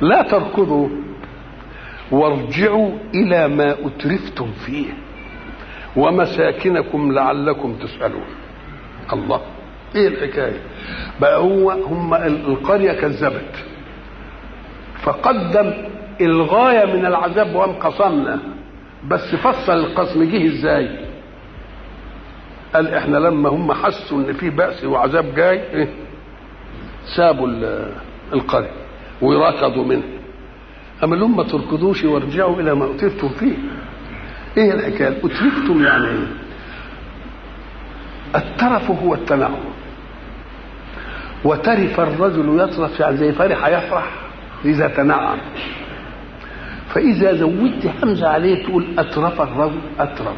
لا تركضوا وارجعوا الى ما اترفتم فيه ومساكنكم لعلكم تسالون الله ايه الحكايه بقى هو هم القريه كذبت فقدم الغايه من العذاب وهم قصمنا بس فصل القسم جه ازاي قال احنا لما هم حسوا ان في بأس وعذاب جاي إيه؟ سابوا القرية وركضوا منه أما لهم ما تركضوش وارجعوا إلى ما أترفتم فيه إيه الحكاية أترفتم يعني إيه الترف هو التنعم وترف الرجل يترف يعني زي فرح يفرح إذا تنعم فإذا زودت همزة عليه تقول أترف الرجل أترف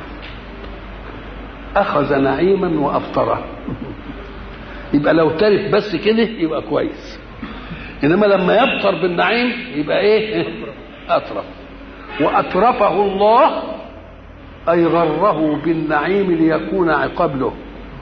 أخذ نعيما وأفطره يبقى لو ترف بس كده يبقى كويس إنما لما يبطر بالنعيم يبقى إيه أترف وأترفه الله أي غره بالنعيم ليكون عقاب له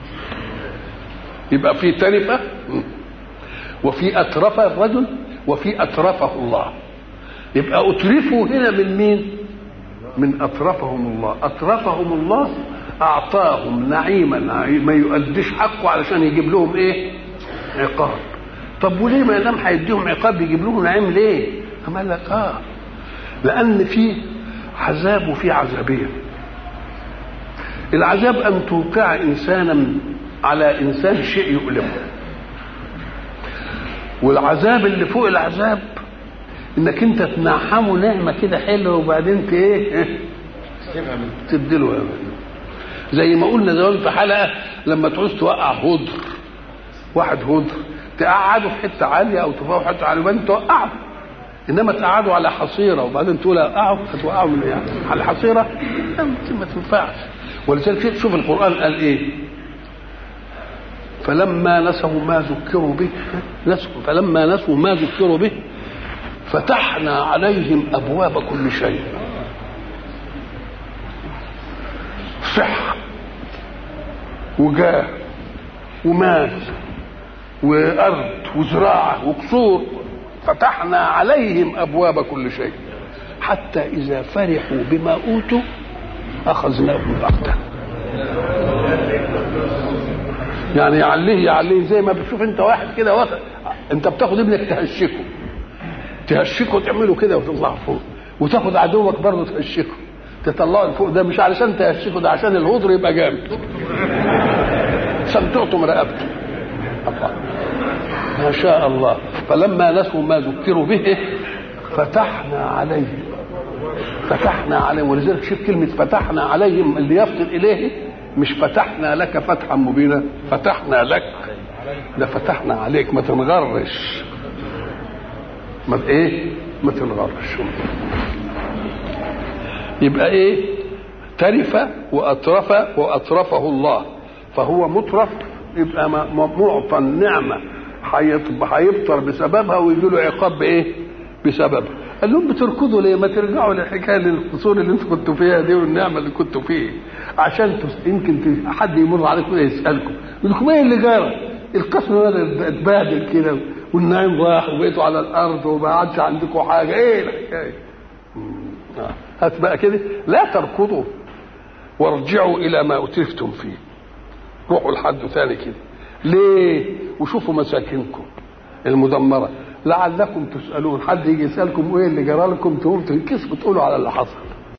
يبقى في ترفة وفي أترف الرجل وفي أترفه الله يبقى أترفوا هنا من مين من أترفهم الله أترفهم الله أعطاهم نعيما ما يؤديش حقه علشان يجيب لهم إيه عقاب طب وليه ما دام هيديهم عقاب يجيب لهم نعيم ليه أما قال لك آه لأن في عذاب وفي عذابين العذاب أن توقع إنسانا على إنسان شيء يؤلمه والعذاب اللي فوق العذاب انك انت تنعمه نعمه كده حلوه وبعدين ت ايه تديله زي ما قلنا زمان في حلقه لما تعوز توقع هدر واحد هدر تقعده في حته عاليه او تفوق حته عاليه وبعدين توقعه انما تقعده على حصيره وبعدين تقول اوقعه هتوقعه من يعني على الحصيره ما تنفعش ولذلك شوف القران قال ايه فلما نسوا ما ذكروا به نسوا فلما نسوا ما ذكروا به فتحنا عليهم ابواب كل شيء صحه وجاه ومال وارض وزراعه وقصور فتحنا عليهم ابواب كل شيء حتى اذا فرحوا بما اوتوا اخذناهم بغته يعني يعليه يعليه زي ما بتشوف انت واحد كده واخد انت بتاخد ابنك تهشكه تهشكه تعمله كده وتطلع فوق وتاخد عدوك برضه تهشكه تطلعه لفوق ده مش علشان تهشكه ده عشان الهدر يبقى جامد عشان تقطم رقبته ما شاء الله فلما نسوا ما ذكروا به فتحنا عليهم فتحنا عليهم ولذلك شوف كلمة فتحنا عليهم اللي يفصل إليه مش فتحنا لك فتحا مبينا فتحنا لك ده فتحنا عليك ما تنغرش ما ايه ما تنغرش يبقى ايه ترف واترف واترفه الله فهو مترف يبقى معطى النعمه هيبطر بسببها ويجي له عقاب بايه بسببها قال لهم بتركضوا ليه ما ترجعوا للحكايه للقصور اللي انتوا كنتوا فيها دي والنعمه اللي كنتوا فيه عشان يمكن حد يمر عليكم يسالكم يقول لكم ايه اللي جرى القسم ده اتبهدل كده والنعيم راح وبقيتوا على الارض وما عادش عندكم حاجه ايه الحكايه هات بقى كده لا تركضوا وارجعوا الى ما اترفتم فيه روحوا لحد ثاني كده ليه وشوفوا مساكنكم المدمره لعلكم تسالون حد يجي يسالكم ايه اللي جرى لكم تقوموا تنكسبوا تقولوا على اللي حصل